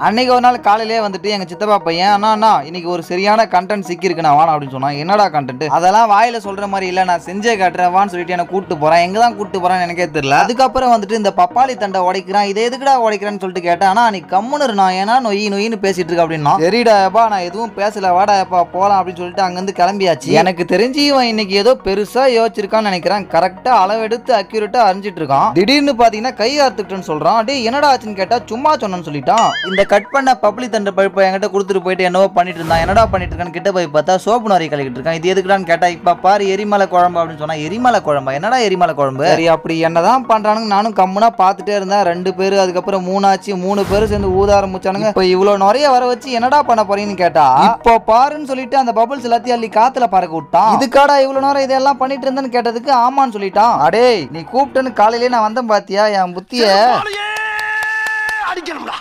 அன்னைக்கு ஒரு நாள் காலையிலே வந்துட்டு எங்க சித்தப்பா பையன் அண்ணா அண்ணா இன்னைக்கு ஒரு சரியான கண்டென்ட் சிக்கிருக்கு நான் வானா அப்படின்னு சொன்னா என்னடா கண்டென்ட் அதெல்லாம் வாயில சொல்ற மாதிரி இல்ல நான் செஞ்சே காட்டுறேன் வான்னு சொல்லிட்டு என்ன கூட்டு போறேன் எங்க தான் கூட்டு போறேன்னு எனக்கே தெரியல அதுக்கப்புறம் வந்துட்டு இந்த பப்பாளி தண்டை உடைக்கிறான் இதை எதுக்குடா உடைக்கிறேன்னு சொல்லிட்டு கேட்டேன் ஆனா நீ கம்முன்னு இரு, நான் ஏன்னா நொய் நொயின்னு பேசிட்டு இருக்க அப்படின்னா சரிடா எப்பா நான் எதுவும் பேசல வாடா எப்பா போலாம் அப்படின்னு சொல்லிட்டு அங்கிருந்து கிளம்பியாச்சு எனக்கு தெரிஞ்சு இவன் இன்னைக்கு ஏதோ பெருசா யோசிச்சிருக்கான்னு நினைக்கிறேன் கரெக்டா அளவெடுத்து அக்யூரேட்டா அறிஞ்சிட்டு இருக்கான் திடீர்னு பாத்தீங்கன்னா கை அறுத்துக்கிட்டேன்னு சொல்றான் டேய் என்னடா ஆச்சுன்னு கேட்டா சும்மா சொன்னேன்னு சொல்லிட்டான் இந்த கட் பண்ண பப்ளி தண்டை பழுப்பை என்கிட்ட கொடுத்துட்டு போயிட்டு என்னவோ பண்ணிட்டு இருந்தான் என்னடா பண்ணிட்டு இருக்கான்னு கிட்ட போய் பார்த்தா சோப்பு நோரி கலக்கிட்டு இருக்கான் இது எதுக்குடான்னு கேட்டா இப்ப பாரு எரிமலை குழம்பு அப்படின்னு சொன்னா எரிமலை குழம்பா என்னடா எரிமலை குழம்பு சரி அப்படி என்னதான் பண்றானுங்க நானும் கம்முனா பார்த்துட்டே இருந்தேன் ரெண்டு பேரு அதுக்கப்புறம் மூணாச்சு மூணு பேரும் சேர்ந்து ஊத ஆரம்பிச்சானுங்க இப்போ இவ்வளவு நிறைய வர வச்சு என்னடா பண்ண போறீங்கன்னு கேட்டா இப்போ பாருன்னு சொல்லிட்டு அந்த பபிள்ஸ் எல்லாத்தையும் அள்ளி காத்துல பறக்க விட்டான் இதுக்காடா இவ்வளவு நேரம் இதெல்லாம் பண்ணிட்டு இருந்தேன்னு கேட்டதுக்கு ஆமான்னு சொல்லிட்டான் அடே நீ கூப்பிட்டேன்னு காலையிலே நான் வந்தேன் பாத்தியா என் புத்திய அடிக்கணும்டா